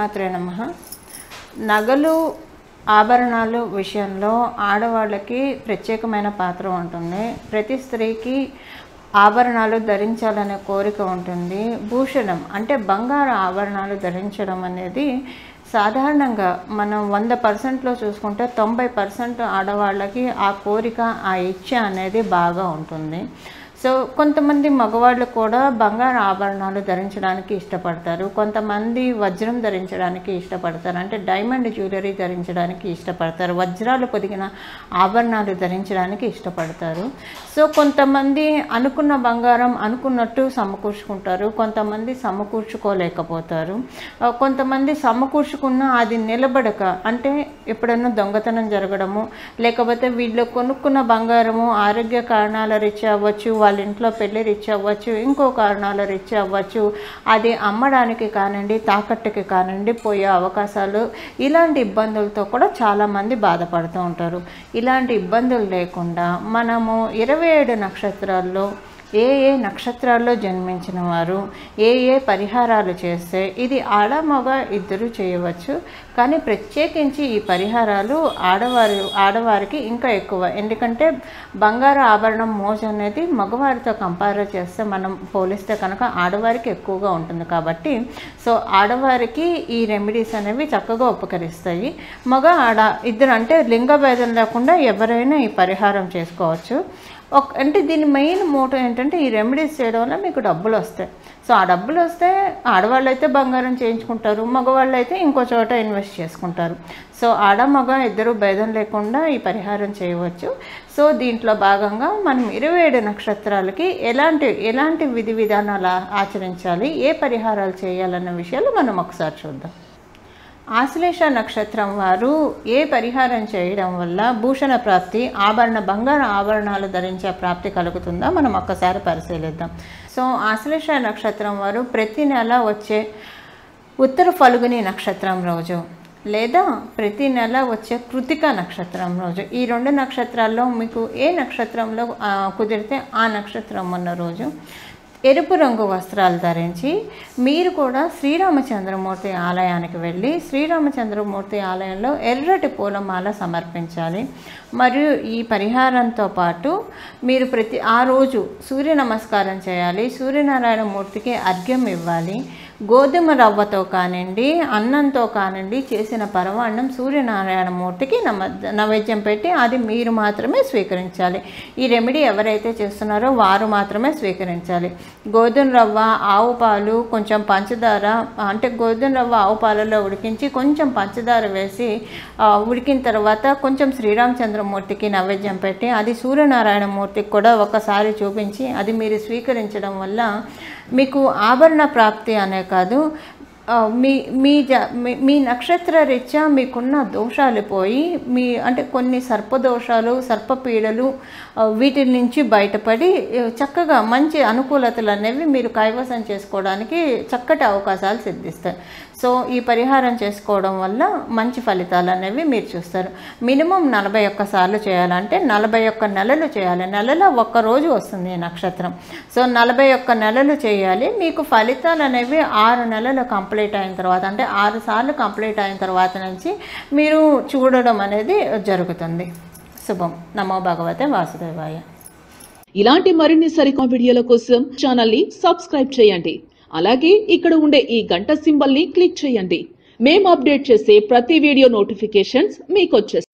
శ్రీమాత్రే నమ నగలు ఆభరణాలు విషయంలో ఆడవాళ్ళకి ప్రత్యేకమైన పాత్ర ఉంటుంది ప్రతి స్త్రీకి ఆభరణాలు ధరించాలనే కోరిక ఉంటుంది భూషణం అంటే బంగారు ఆభరణాలు ధరించడం అనేది సాధారణంగా మనం వంద పర్సెంట్లో చూసుకుంటే తొంభై పర్సెంట్ ఆడవాళ్ళకి ఆ కోరిక ఆ ఇచ్చ అనేది బాగా ఉంటుంది సో కొంతమంది మగవాళ్ళు కూడా బంగారు ఆభరణాలు ధరించడానికి ఇష్టపడతారు కొంతమంది వజ్రం ధరించడానికి ఇష్టపడతారు అంటే డైమండ్ జ్యువెలరీ ధరించడానికి ఇష్టపడతారు వజ్రాలు పొదిగిన ఆభరణాలు ధరించడానికి ఇష్టపడతారు సో కొంతమంది అనుకున్న బంగారం అనుకున్నట్టు సమకూర్చుకుంటారు కొంతమంది సమకూర్చుకోలేకపోతారు ఆ, కొంతమంది సమకూర్చుకున్న అది నిలబడక అంటే ఎప్పుడైనా దొంగతనం జరగడము లేకపోతే వీళ్ళు కొనుక్కున్న బంగారము ఆరోగ్య కారణాల రీత్యా అవ్వచ్చు వాళ్ళ ఇంట్లో పెళ్లి రీత్యా అవ్వచ్చు ఇంకో కారణాల రీత్యా అవ్వచ్చు అది అమ్మడానికి కానివ్వండి తాకట్టుకి కానివ్వండి పోయే అవకాశాలు ఇలాంటి ఇబ్బందులతో కూడా చాలామంది బాధపడుతూ ఉంటారు ఇలాంటి ఇబ్బందులు లేకుండా మనము ఇరవై ఏడు నక్షత్రాల్లో ఏ ఏ నక్షత్రాల్లో జన్మించిన వారు ఏ ఏ పరిహారాలు చేస్తే ఇది ఆడ మగ ఇద్దరు చేయవచ్చు కానీ ప్రత్యేకించి ఈ పరిహారాలు ఆడవారు ఆడవారికి ఇంకా ఎక్కువ ఎందుకంటే బంగారు ఆభరణం మోజు అనేది మగవారితో కంపేర్ చేస్తే మనం పోలిస్తే కనుక ఆడవారికి ఎక్కువగా ఉంటుంది కాబట్టి సో ఆడవారికి ఈ రెమెడీస్ అనేవి చక్కగా ఉపకరిస్తాయి మగ ఆడ ఇద్దరు అంటే లింగ భేదం లేకుండా ఎవరైనా ఈ పరిహారం చేసుకోవచ్చు ఒక అంటే దీని మెయిన్ మోటో ఏంటంటే ఈ రెమెడీస్ చేయడం వల్ల మీకు డబ్బులు వస్తాయి సో ఆ డబ్బులు వస్తే ఆడవాళ్ళు అయితే బంగారం చేయించుకుంటారు మగవాళ్ళు అయితే ఇంకో చోట ఇన్వెస్ట్ చేసుకుంటారు సో ఆడ మగ ఇద్దరు భేదం లేకుండా ఈ పరిహారం చేయవచ్చు సో దీంట్లో భాగంగా మనం ఇరవై ఏడు నక్షత్రాలకి ఎలాంటి ఎలాంటి విధి విధానాలు ఆ- ఆచరించాలి ఏ పరిహారాలు చేయాలన్న విషయాలు మనం ఒకసారి చూద్దాం ఆశ్లేష నక్షత్రం వారు ఏ పరిహారం చేయడం వల్ల భూషణ ప్రాప్తి ఆభరణ బంగారు ఆభరణాలు ధరించే ప్రాప్తి కలుగుతుందో మనం ఒక్కసారి పరిశీలిద్దాం సో ఆశ్లేష నక్షత్రం వారు ప్రతి నెల వచ్చే ఉత్తర ఫలుగుని నక్షత్రం రోజు లేదా ప్రతి నెల వచ్చే కృతిక నక్షత్రం రోజు ఈ రెండు నక్షత్రాల్లో మీకు ఏ నక్షత్రంలో ఆ, కుదిరితే ఆ నక్షత్రం ఉన్న రోజు ఎరుపు రంగు వస్త్రాలు ధరించి మీరు కూడా శ్రీరామచంద్రమూర్తి ఆలయానికి వెళ్ళి శ్రీరామచంద్రమూర్తి ఆలయంలో ఎర్రటి పూలమాల సమర్పించాలి మరియు ఈ పరిహారంతో పాటు మీరు ప్రతి ఆ రోజు సూర్య నమస్కారం చేయాలి సూర్యనారాయణ మూర్తికి అర్ఘ్యం ఇవ్వాలి గోధుమ రవ్వతో కానివ్వండి అన్నంతో కానివ్వండి చేసిన పరమాన్నం సూర్యనారాయణ మూర్తికి నమ నైవేద్యం పెట్టి అది మీరు మాత్రమే స్వీకరించాలి ఈ రెమెడీ ఎవరైతే చేస్తున్నారో వారు మాత్రమే స్వీకరించాలి గోధుమ రవ్వ ఆవు పాలు కొంచెం పంచదార అంటే గోధుమ రవ్వ ఆవు పాలలో ఉడికించి కొంచెం పంచదార వేసి ఆ, ఉడికిన తర్వాత కొంచెం శ్రీరామచంద్రమూర్తికి నైవేద్యం పెట్టి అది సూర్యనారాయణ మూర్తికి కూడా ఒకసారి చూపించి అది మీరు స్వీకరించడం వల్ల మీకు ఆభరణ ప్రాప్తి అనే కాదు ఆ, మీ మీ జ మీ- మీ నక్షత్ర రీత్యా మీకున్న దోషాలు పోయి మీ అంటే కొన్ని సర్పదోషాలు సర్పపీడలు ఆ, వీటి నుంచి బయటపడి ఆ, చక్కగా మంచి అనుకూలతలు అనేవి మీరు కైవసం చేసుకోవడానికి చక్కటి అవకాశాలు సిద్ధిస్తాయి సో ఈ పరిహారం చేసుకోవడం వల్ల మంచి ఫలితాలు అనేవి మీరు చూస్తారు మినిమం నలభై ఒక్క సార్లు చేయాలంటే నలభై ఒక్క నెలలు చేయాలి నెలలో ఒక్క రోజు వస్తుంది ఈ నక్షత్రం సో నలభై ఒక్క నెలలు చేయాలి మీకు ఫలితాలు అనేవి ఆరు నెలలు కంప్లీట్ అయిన తర్వాత అంటే ఆరు సార్లు కంప్లీట్ అయిన తర్వాత నుంచి మీరు చూడడం అనేది జరుగుతుంది శుభం నమో భగవతే వాసుదేవాయ ఇలాంటి మరిన్ని సరికొత్త వీడియోల కోసం ఛానల్ ని సబ్స్క్రైబ్ చేయండి అలాగే ఇక్కడ ఉండే ఈ గంట సింబల్ ని క్లిక్ చేయండి మేము అప్డేట్ చేసే ప్రతి వీడియో నోటిఫికేషన్స్ మీకు వచ్చేస్తాయి